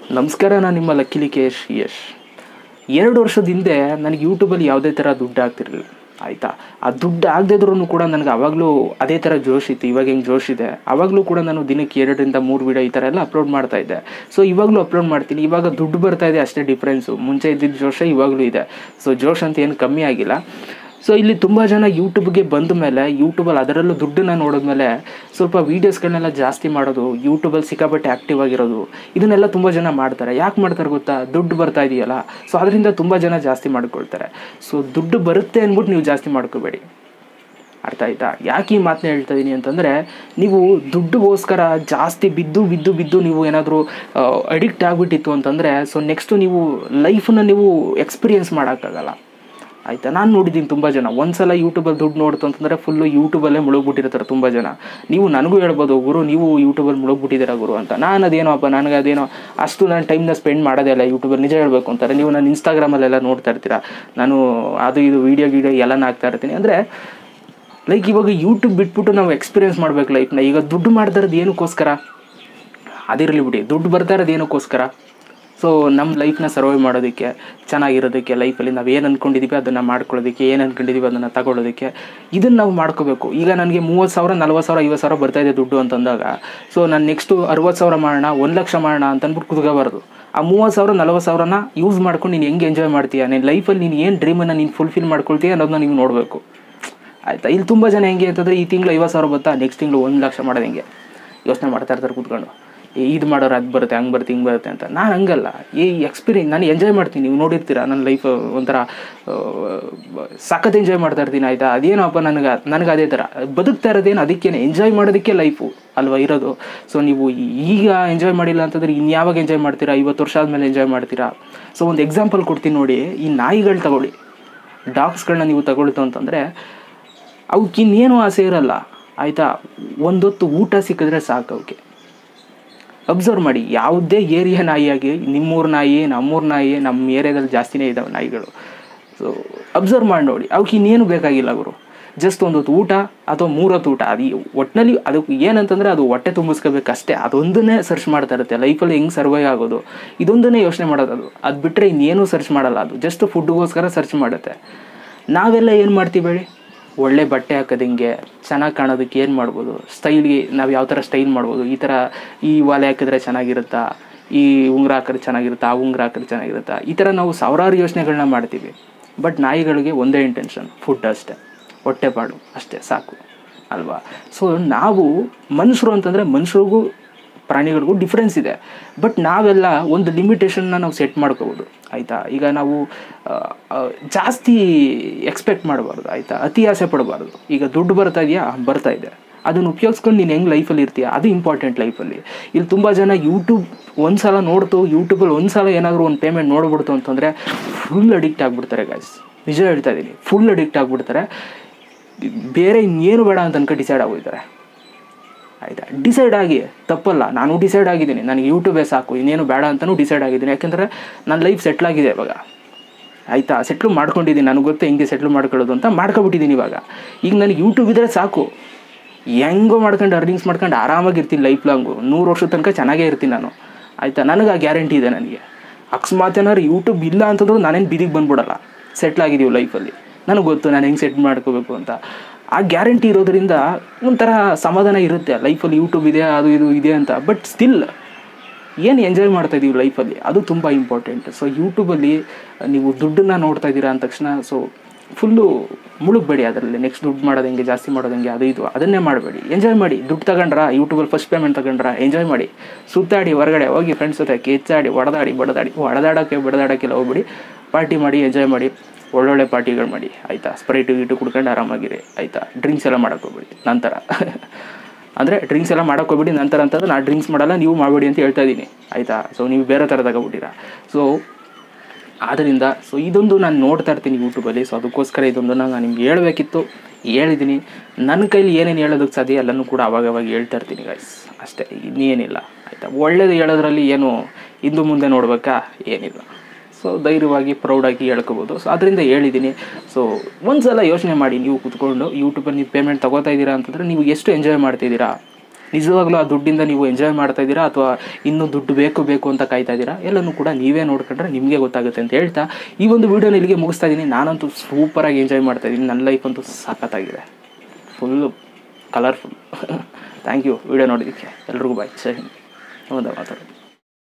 ನಮಸ್ಕಾರ ನಾನು ನಿಮ್ಮ ಲಕ್ಕಿಲಿ ಕೇಶ್ ಯಶ್ ಎರಡು ವರ್ಷದ ಹಿಂದೆ ನನಗೆ ಯೂಟ್ಯೂಬಲ್ಲಿ ಯಾವುದೇ ಥರ ದುಡ್ಡು ಆಗ್ತಿರಲಿಲ್ಲ ಆಯಿತಾ ಆ ದುಡ್ಡು ಆಗದಿದ್ರೂ ಕೂಡ ನನಗೆ ಆವಾಗಲೂ ಅದೇ ಥರ ಜೋಶ್ ಇತ್ತು ಇವಾಗ ಹೆಂಗೆ ಜೋಶ್ ಇದೆ ಆವಾಗಲೂ ಕೂಡ ನಾನು ದಿನಕ್ಕೆ ಎರಡರಿಂದ ಮೂರು ವೀಡಿಯೋ ಈ ಥರ ಎಲ್ಲ ಅಪ್ಲೋಡ್ ಮಾಡ್ತಾ ಇದ್ದೆ ಸೊ ಇವಾಗಲೂ ಅಪ್ಲೋಡ್ ಮಾಡ್ತೀನಿ ಇವಾಗ ದುಡ್ಡು ಬರ್ತಾ ಇದೆ ಅಷ್ಟೇ ಡಿಫ್ರೆನ್ಸು ಮುಂಚೆ ಇದ್ದಿದ್ದ ಜೋಶೇ ಇವಾಗಲೂ ಇದೆ ಸೊ ಜೋಶ್ ಅಂತ ಏನು ಕಮ್ಮಿ ಆಗಿಲ್ಲ ಸೊ ಇಲ್ಲಿ ತುಂಬ ಜನ ಯೂಟ್ಯೂಬ್ಗೆ ಬಂದ ಮೇಲೆ ಯೂಟ್ಯೂಬಲ್ಲಿ ಅದರಲ್ಲೂ ದುಡ್ಡನ್ನ ನೋಡಿದ್ಮೇಲೆ ಸ್ವಲ್ಪ ವೀಡಿಯೋಸ್ಗಳನ್ನೆಲ್ಲ ಜಾಸ್ತಿ ಮಾಡೋದು ಯೂಟ್ಯೂಬಲ್ಲಿ ಸಿಕ್ಕಾಪಟ್ಟೆ ಆ್ಯಕ್ಟಿವ್ ಆಗಿರೋದು ಇದನ್ನೆಲ್ಲ ತುಂಬ ಜನ ಮಾಡ್ತಾರೆ ಯಾಕೆ ಮಾಡ್ತಾರೆ ಗೊತ್ತಾ ದುಡ್ಡು ಬರ್ತಾ ಇದೆಯಲ್ಲ ಸೊ ಅದರಿಂದ ತುಂಬ ಜನ ಜಾಸ್ತಿ ಮಾಡ್ಕೊಳ್ತಾರೆ ಸೊ ದುಡ್ಡು ಬರುತ್ತೆ ಅಂದ್ಬಿಟ್ಟು ನೀವು ಜಾಸ್ತಿ ಮಾಡ್ಕೋಬೇಡಿ ಅರ್ಥ ಆಯ್ತಾ ಯಾಕೆ ಈ ಮಾತನ್ನ ಹೇಳ್ತಾ ಇದ್ದೀನಿ ಅಂತಂದರೆ ನೀವು ದುಡ್ಡುಗೋಸ್ಕರ ಜಾಸ್ತಿ ಬಿದ್ದು ಬಿದ್ದು ಬಿದ್ದು ನೀವು ಏನಾದರೂ ಅಡಿಕ್ಟ್ ಆಗಿಬಿಟ್ಟಿತ್ತು ಅಂತಂದರೆ ಸೊ ನೆಕ್ಸ್ಟು ನೀವು ಲೈಫನ್ನ ನೀವು ಎಕ್ಸ್ಪೀರಿಯೆನ್ಸ್ ಮಾಡೋಕ್ಕಾಗಲ್ಲ ಆಯಿತಾ ನಾನು ನೋಡಿದ್ದೀನಿ ತುಂಬ ಜನ ಒಂದ್ಸಲ ಯೂಟ್ಯೂಬಲ್ಲಿ ದುಡ್ಡು ನೋಡ್ತು ಅಂತಂದರೆ ಫುಲ್ಲು ಯೂಟ್ಯೂಬಲ್ಲೇ ಮುಳುಗ್ಬಿಟ್ಟಿರ್ತಾರೆ ತುಂಬ ಜನ ನೀವು ನನಗೂ ಹೇಳ್ಬೋದು ಗುರು ನೀವು ಯೂಟ್ಯೂಬಲ್ಲಿ ಮುಳುಗ್ಬಿಟ್ಟಿದ್ದೀರಾ ಗುರು ಅಂತ ನಾನು ಅದೇನೋ ಅಪ್ಪ ನನಗೆ ಅದೇನೋ ಅಷ್ಟು ನಾನು ಟೈಮ್ನ ಸ್ಪೆಂಡ್ ಮಾಡೋದೇ ಇಲ್ಲ ಯೂಟ್ಯೂಬಲ್ಲಿ ನಿಜ ಹೇಳಬೇಕು ಅಂತಾರೆ ನೀವು ನಾನು ಇನ್ಸ್ಟಾಗ್ರಾಮಲ್ಲೆಲ್ಲ ನೋಡ್ತಾ ಇರ್ತೀರಾ ನಾನು ಅದು ಇದು ವೀಡಿಯೋ ಗೀಡಿಯೋ ಎಲ್ಲ ಹಾಕ್ತಾ ಇರ್ತೀನಿ ಅಂದರೆ ಲೈಕ್ ಇವಾಗ ಯೂಟ್ಯೂಬ್ ಬಿಟ್ಬಿಟ್ಟು ನಾವು ಎಕ್ಸ್ಪೀರಿಯೆನ್ಸ್ ಮಾಡ್ಬೇಕು ಲೈಫ್ನ ಈಗ ದುಡ್ಡು ಮಾಡ್ತಾ ಇರೋದು ಏನಕ್ಕೋಸ್ಕರ ಅದಿರಲಿ ಬಿಡಿ ದುಡ್ಡು ಬರ್ತಾ ಇರೋದು ಏನಕ್ಕೋಸ್ಕರ ಸೊ ನಮ್ಮ ಲೈಫ್ನ ಸರ್ವೈವ್ ಮಾಡೋದಕ್ಕೆ ಚೆನ್ನಾಗಿರೋದಕ್ಕೆ ಲೈಫಲ್ಲಿ ನಾವು ಏನು ಅಂದ್ಕೊಂಡಿದ್ದೀವಿ ಅದನ್ನು ಮಾಡ್ಕೊಳ್ಳೋದಕ್ಕೆ ಏನು ಅಂದ್ಕೊಂಡಿದ್ದೀವಿ ಅದನ್ನು ತಗೊಳ್ಳೋದಕ್ಕೆ ಇದನ್ನು ನಾವು ಮಾಡ್ಕೋಬೇಕು ಈಗ ನನಗೆ ಮೂವತ್ತು ಸಾವಿರ ನಲ್ವತ್ತು ಸಾವಿರ ಐವತ್ತು ಸಾವಿರ ಬರ್ತಾ ಇದೆ ದುಡ್ಡು ಅಂತಂದಾಗ ಸೊ ನಾನು ನೆಕ್ಸ್ಟು ಅರವತ್ತು ಸಾವಿರ ಮಾಡೋಣ ಒಂದು ಲಕ್ಷ ಮಾಡೋಣ ಅಂತ ಅಂದ್ಬಿಟ್ಟು ಕುತ್ಕೋಬಾರ್ದು ಆ ಮೂವತ್ತು ಸಾವಿರ ನಲ್ವತ್ತು ಸಾವಿರನ ಯೂಸ್ ಮಾಡ್ಕೊಂಡು ನೀನು ಹೆಂಗೆ ಎಂಜಾಯ್ ಮಾಡ್ತೀಯ ನಿನ್ನ ಲೈಫಲ್ಲಿ ನೀನು ಏನು ಡ್ರೀಮನ್ನು ನೀನು ಫುಲ್ಫಿಲ್ ಮಾಡ್ಕೊಳ್ತೀಯ ಅನ್ನೋದನ್ನ ನೀವು ನೋಡಬೇಕು ಆಯಿತಾ ಇಲ್ಲಿ ತುಂಬ ಜನ ಹೆಂಗೆ ಅಂತಂದರೆ ಈ ತಿಂಗಳು ಐವತ್ತು ಸಾವಿರ ಬತ್ತಾ ನೆಕ್ಸ್ಟ್ ತಿಂಗಳು ಒಂದು ಲಕ್ಷ ಮಾಡೋದು ಹೆಂಗೆ ಯೋಚನೆ ಮಾಡ್ತಾ ಇರ್ತಾರೆ ಕೂತ್ಕೊಂಡು ಇದು ಮಾಡೋರು ಅದು ಬರುತ್ತೆ ಹಂಗೆ ಬರುತ್ತೆ ಹಿಂಗೆ ಬರುತ್ತೆ ಅಂತ ನಾನು ಹಂಗಲ್ಲ ಈ ಎಕ್ಸ್ಪೀರಿಯನ್ಸ್ ನಾನು ಎಂಜಾಯ್ ಮಾಡ್ತೀನಿ ನೀವು ನೋಡಿರ್ತೀರ ನನ್ನ ಲೈಫ್ ಒಂಥರ ಸಖತ್ ಎಂಜಾಯ್ ಮಾಡ್ತಾ ಇರ್ತೀನಿ ಆಯಿತಾ ಅದೇನಪ್ಪ ನನಗೆ ನನಗೆ ಅದೇ ಥರ ಬದುಕ್ತಾ ಇರೋದೇನು ಅದಕ್ಕೇನೆ ಎಂಜಾಯ್ ಮಾಡೋದಕ್ಕೆ ಲೈಫು ಅಲ್ವಾ ಇರೋದು ಸೊ ನೀವು ಈಗ ಎಂಜಾಯ್ ಮಾಡಿಲ್ಲ ಅಂತಂದರೆ ಇನ್ಯಾವಾಗ ಎಂಜಾಯ್ ಮಾಡ್ತೀರಾ ಐವತ್ತು ವರ್ಷ ಆದಮೇಲೆ ಎಂಜಾಯ್ ಮಾಡ್ತೀರಾ ಸೊ ಒಂದು ಎಕ್ಸಾಂಪಲ್ ಕೊಡ್ತೀನಿ ನೋಡಿ ಈ ನಾಯಿಗಳು ತಗೊಳ್ಳಿ ಡಾಗ್ಸ್ಗಳನ್ನ ನೀವು ತಗೊಳ್ತು ಅಂತಂದರೆ ಅವಕ್ಕೆ ಇನ್ನೇನು ಆಸೆ ಇರಲ್ಲ ಆಯಿತಾ ಒಂದೊತ್ತು ಊಟ ಸಿಕ್ಕಿದ್ರೆ ಸಾಕು ಅವಕ್ಕೆ ಅಬ್ಸರ್ವ್ ಮಾಡಿ ಯಾವುದೇ ಏರಿಯಾ ನಾಯಿಯಾಗಿ ನಿಮ್ಮೂರ ನಾಯಿ ನಮ್ಮೂರ ನಾಯಿ ನಮ್ಮ ಏರಿಯಾದಲ್ಲಿ ಜಾಸ್ತಿನೇ ಇದ್ದಾವೆ ನಾಯಿಗಳು ಸೊ ಅಬ್ಸರ್ವ್ ಮಾಡಿ ನೋಡಿ ಅವಕ್ಕೆ ಇನ್ನೇನು ಬೇಕಾಗಿಲ್ಲ ಗುರು ಜಸ್ಟ್ ಒಂದೊತ್ತು ಊಟ ಅಥವಾ ಮೂರೊತ್ತು ಊಟ ಅದು ಒಟ್ಟಿನಲ್ಲಿ ಅದಕ್ಕೆ ಏನಂತಂದರೆ ಅದು ಹೊಟ್ಟೆ ತುಂಬಿಸ್ಕೋಬೇಕಷ್ಟೇ ಅದೊಂದನ್ನೇ ಸರ್ಚ್ ಮಾಡ್ತಾ ಇರುತ್ತೆ ಲೈಫಲ್ಲಿ ಹೆಂಗೆ ಸರ್ವೈವ್ ಆಗೋದು ಇದೊಂದನ್ನೇ ಯೋಚನೆ ಮಾಡೋದು ಅದು ಅದು ಬಿಟ್ಟರೆ ಇನ್ನೇನು ಸರ್ಚ್ ಮಾಡಲ್ಲ ಅದು ಜಸ್ಟ್ ಫುಡ್ಗೋಸ್ಕರ ಸರ್ಚ್ ಮಾಡುತ್ತೆ ನಾವೆಲ್ಲ ಏನು ಮಾಡ್ತೀವಿ ಹೇಳಿ ಒಳ್ಳೆ ಬಟ್ಟೆ ಹಾಕೋದು ಹಿಂಗೆ ಚೆನ್ನಾಗಿ ಕಾಣೋದಕ್ಕೆ ಏನು ಮಾಡ್ಬೋದು ಸ್ಟೈಲ್ಗೆ ನಾವು ಯಾವ ಥರ ಸ್ಟೈಲ್ ಮಾಡ್ಬೋದು ಈ ಥರ ಈ ವಾಲೆ ಹಾಕಿದ್ರೆ ಚೆನ್ನಾಗಿರುತ್ತಾ ಈ ಉಂಗುರ ಹಾಕಿದ್ರೆ ಚೆನ್ನಾಗಿರುತ್ತಾ ಆ ಉಂಗುರ ಹಾಕಿದ್ರೆ ಚೆನ್ನಾಗಿರುತ್ತಾ ಈ ಥರ ನಾವು ಸಾವಿರಾರು ಯೋಚನೆಗಳನ್ನ ಮಾಡ್ತೀವಿ ಬಟ್ ನಾಯಿಗಳಿಗೆ ಒಂದೇ ಇಂಟೆನ್ಷನ್ ಫುಡ್ ಅಷ್ಟೇ ಹೊಟ್ಟೆಪಾಡು ಅಷ್ಟೇ ಸಾಕು ಅಲ್ವಾ ಸೊ ನಾವು ಮನುಷ್ಯರು ಅಂತಂದರೆ ಮನುಷ್ಯರಿಗೂ ಪ್ರಾಣಿಗಳಿಗೂ ಡಿಫ್ರೆನ್ಸ್ ಇದೆ ಬಟ್ ನಾವೆಲ್ಲ ಒಂದು ಲಿಮಿಟೇಷನ್ನ ನಾವು ಸೆಟ್ ಮಾಡ್ಕೋಬೋದು ಆಯಿತಾ ಈಗ ನಾವು ಜಾಸ್ತಿ ಎಕ್ಸ್ಪೆಕ್ಟ್ ಮಾಡಬಾರ್ದು ಆಯಿತಾ ಅತಿ ಆಸೆ ಪಡಬಾರ್ದು ಈಗ ದುಡ್ಡು ಬರ್ತಾ ಇದೆಯಾ ಬರ್ತಾ ಇದೆ ಅದನ್ನು ಉಪಯೋಗಿಸ್ಕೊಂಡು ನೀನು ಹೆಂಗೆ ಲೈಫಲ್ಲಿ ಇರ್ತೀಯ ಅದು ಇಂಪಾರ್ಟೆಂಟ್ ಲೈಫಲ್ಲಿ ಇಲ್ಲಿ ತುಂಬ ಜನ ಯೂಟ್ಯೂಬ್ ಒಂದು ಸಲ ನೋಡ್ತು ಯೂಟ್ಯೂಬಲ್ಲಿ ಒಂದು ಸಲ ಏನಾದರೂ ಒಂದು ಪೇಮೆಂಟ್ ನೋಡ್ಬಿಡ್ತು ಅಂತಂದರೆ ಫುಲ್ ಅಡಿಕ್ಟ್ ಆಗಿಬಿಡ್ತಾರೆ ಗಾಯ್ಸ್ ನಿಜ ಹೇಳ್ತಾ ಇದ್ದೀನಿ ಫುಲ್ ಅಡಿಕ್ಟ್ ಆಗಿಬಿಡ್ತಾರೆ ಬೇರೆ ಇನ್ನೇನು ಬೇಡ ಅಂತ ಅನ್ಕೊಂಡು ಡಿಸೈಡ್ ಆಗೋಯ್ತಾರೆ ಆಯಿತಾ ಡಿಸೈಡ್ ಆಗಿ ತಪ್ಪಲ್ಲ ನಾನು ಡಿಸೈಡ್ ಆಗಿದ್ದೀನಿ ನನಗೆ ಯೂಟ್ಯೂಬೇ ಸಾಕು ಇನ್ನೇನು ಬೇಡ ಅಂತಲೂ ಡಿಸೈಡ್ ಆಗಿದ್ದೀನಿ ಯಾಕೆಂದರೆ ನನ್ನ ಲೈಫ್ ಸೆಟ್ಲ್ ಆಗಿದೆ ಇವಾಗ ಆಯಿತಾ ಸೆಟ್ಲು ಮಾಡ್ಕೊಂಡಿದ್ದೀನಿ ನನಗೆ ಗೊತ್ತು ಹೆಂಗೆ ಸೆಟ್ಲ್ ಮಾಡ್ಕೊಳ್ಳೋದು ಅಂತ ಮಾಡ್ಕೊಬಿಟ್ಟಿದ್ದೀನಿ ಇವಾಗ ಈಗ ನನಗೆ ಯೂಟ್ಯೂಬ್ ಇದ್ದರೆ ಸಾಕು ಹೆಂಗೋ ಮಾಡ್ಕೊಂಡು ಅರ್ನಿಂಗ್ಸ್ ಮಾಡ್ಕೊಂಡು ಆರಾಮಾಗಿರ್ತೀನಿ ಲೈಫ್ ಲಾಂಗು ನೂರು ವರ್ಷದ ತನಕ ಚೆನ್ನಾಗೇ ಇರ್ತೀನಿ ನಾನು ಆಯಿತಾ ನನಗೆ ಆ ಗ್ಯಾರಂಟಿ ಇದೆ ನನಗೆ ಅಕಸ್ಮಾತ್ ಏನಾದ್ರು ಯೂಟ್ಯೂಬ್ ಇಲ್ಲ ಅಂತಂದ್ರೂ ನಾನೇನು ಬೀದಿಗೆ ಬಂದ್ಬಿಡಲ್ಲ ಸೆಟ್ಲ್ ಆಗಿದ್ದೀವಿ ಲೈಫಲ್ಲಿ ನನಗೆ ಗೊತ್ತು ನಾನು ಹೆಂಗೆ ಸೆಟ್ ಮಾಡ್ಕೋಬೇಕು ಅಂತ ಆ ಗ್ಯಾರಂಟಿ ಇರೋದ್ರಿಂದ ಒಂಥರ ಸಮಾಧಾನ ಇರುತ್ತೆ ಲೈಫಲ್ಲಿ ಯೂಟ್ಯೂಬ್ ಇದೆ ಅದು ಇದು ಇದೆ ಅಂತ ಬಟ್ ಸ್ಟಿಲ್ ಏನು ಎಂಜಾಯ್ ಮಾಡ್ತಾ ಇದೀವಿ ಲೈಫಲ್ಲಿ ಅದು ತುಂಬ ಇಂಪಾರ್ಟೆಂಟ್ ಸೊ ಯೂಟ್ಯೂಬಲ್ಲಿ ನೀವು ದುಡ್ಡನ್ನು ನೋಡ್ತಾ ಇದ್ದೀರಾ ಅಂದ ತಕ್ಷಣ ಸೊ ಫುಲ್ಲು ಮುಳುಗಬೇಡಿ ಅದರಲ್ಲಿ ನೆಕ್ಸ್ಟ್ ದುಡ್ಡು ಮಾಡೋದು ಹೆಂಗೆ ಜಾಸ್ತಿ ಮಾಡೋದು ಹೆಂಗೆ ಅದು ಇದು ಅದನ್ನೇ ಮಾಡಬೇಡಿ ಎಂಜಾಯ್ ಮಾಡಿ ದುಡ್ಡು ತಗೊಂಡ್ರಾ ಯೂಟ್ಯೂಬಲ್ಲಿ ಫಸ್ಟ್ ಪೇಮೆಂಟ್ ತಗೊಂಡ್ರಾ ಎಂಜಾಯ್ ಮಾಡಿ ಸುತ್ತಾಡಿ ಹೊರಗಡೆ ಹೋಗಿ ಫ್ರೆಂಡ್ಸ್ ಜೊತೆ ಕೆಚ್ಚಾಡಿ ಹೊಡೆದಾಡಿ ಬಡದಾಡಿ ಹೊಡೆದಾಡೋಕ್ಕೆ ಬಡದಾಡೋಕ್ಕೆಲ್ಲ ಹೋಗ್ಬಿಡಿ ಪಾರ್ಟಿ ಮಾಡಿ ಎಂಜಾಯ್ ಮಾಡಿ ಒಳ್ಳೊಳ್ಳೆ ಪಾರ್ಟಿಗಳು ಮಾಡಿ ಆಯಿತಾ ಸ್ಪ್ರೈಟು ಗೀಟು ಕುಡ್ಕೊಂಡು ಆರಾಮಾಗಿರಿ ಆಯಿತಾ ಡ್ರಿಂಕ್ಸ್ ಎಲ್ಲ ಮಾಡೋಕೆ ಹೋಗ್ಬೇಡಿ ನಂತರ ಅಂದರೆ ಡ್ರಿಂಕ್ಸ್ ಎಲ್ಲ ಮಾಡೋಕೆ ಹೋಗ್ಬಿಡಿ ನಂತರ ಅಂತಂದ್ರೆ ನಾನು ಡ್ರಿಂಕ್ಸ್ ಮಾಡಲ್ಲ ನೀವು ಮಾಡಬೇಡಿ ಅಂತ ಹೇಳ್ತಾ ಇದ್ದೀನಿ ಆಯಿತಾ ಸೊ ನೀವು ಬೇರೆ ಥರ ತಗೊಬಿಟ್ಟಿರಾ ಸೊ ಆದ್ದರಿಂದ ಸೊ ಇದೊಂದು ನಾನು ನೋಡ್ತಾ ಇರ್ತೀನಿ ಯೂಟ್ಯೂಬಲ್ಲಿ ಸೊ ಅದಕ್ಕೋಸ್ಕರ ಇದೊಂದು ನಾನು ನಿಮ್ಗೆ ಹೇಳಬೇಕಿತ್ತು ಹೇಳಿದ್ದೀನಿ ನನ್ನ ಕೈಲಿ ಏನೇನು ಹೇಳೋದಕ್ಕೆ ಸಾಧ್ಯ ಎಲ್ಲನೂ ಕೂಡ ಅವಾಗವಾಗ ಹೇಳ್ತಾ ಇರ್ತೀನಿ ಗೈಸ್ ಅಷ್ಟೇ ಇನ್ನೇನಿಲ್ಲ ಆಯಿತಾ ಒಳ್ಳೇದು ಹೇಳೋದ್ರಲ್ಲಿ ಏನು ಹಿಂದು ಮುಂದೆ ನೋಡ್ಬೇಕಾ ಏನಿಲ್ಲ ಸೊ ಧೈರ್ಯವಾಗಿ ಪ್ರೌಡಾಗಿ ಹೇಳ್ಕೊಬೋದು ಸೊ ಅದರಿಂದ ಹೇಳಿದ್ದೀನಿ ಸೊ ಒಂದು ಸಲ ಯೋಚನೆ ಮಾಡಿ ನೀವು ಕುತ್ಕೊಂಡು ಯೂಟ್ಯೂಬಲ್ಲಿ ನೀವು ಪೇಮೆಂಟ್ ತೊಗೋತಾ ಇದ್ದೀರಾ ಅಂತಂದರೆ ನೀವು ಎಷ್ಟು ಎಂಜಾಯ್ ಮಾಡ್ತಿದ್ದೀರಾ ನಿಜವಾಗ್ಲೂ ಆ ದುಡ್ಡಿಂದ ನೀವು ಎಂಜಾಯ್ ಮಾಡ್ತಾ ಇದ್ದೀರಾ ಅಥವಾ ಇನ್ನೂ ದುಡ್ಡು ಬೇಕು ಬೇಕು ಅಂತ ಕಾಯ್ತಾ ಇದ್ದೀರಾ ಎಲ್ಲನೂ ಕೂಡ ನೀವೇ ನೋಡ್ಕೊಂಡ್ರೆ ನಿಮಗೆ ಗೊತ್ತಾಗುತ್ತೆ ಅಂತ ಹೇಳ್ತಾ ಈ ಒಂದು ವಿಡಿಯೋನ ಇಲ್ಲಿಗೆ ಮುಗಿಸ್ತಾ ಇದ್ದೀನಿ ನಾನಂತೂ ಸೂಪರಾಗಿ ಎಂಜಾಯ್ ಮಾಡ್ತಾ ಇದ್ದೀನಿ ನನ್ನ ಲೈಫ್ ಅಂತೂ ಸಖತ್ತಾಗಿದೆ full colourful thank you video ನೋಡಿದ್ದಕ್ಕೆ ಎಲ್ರಿಗೂ ಬಾಯ್ ಜೈ ಹಿಂದ್ ಹೌದಾ ಮಾತಾಡೋದು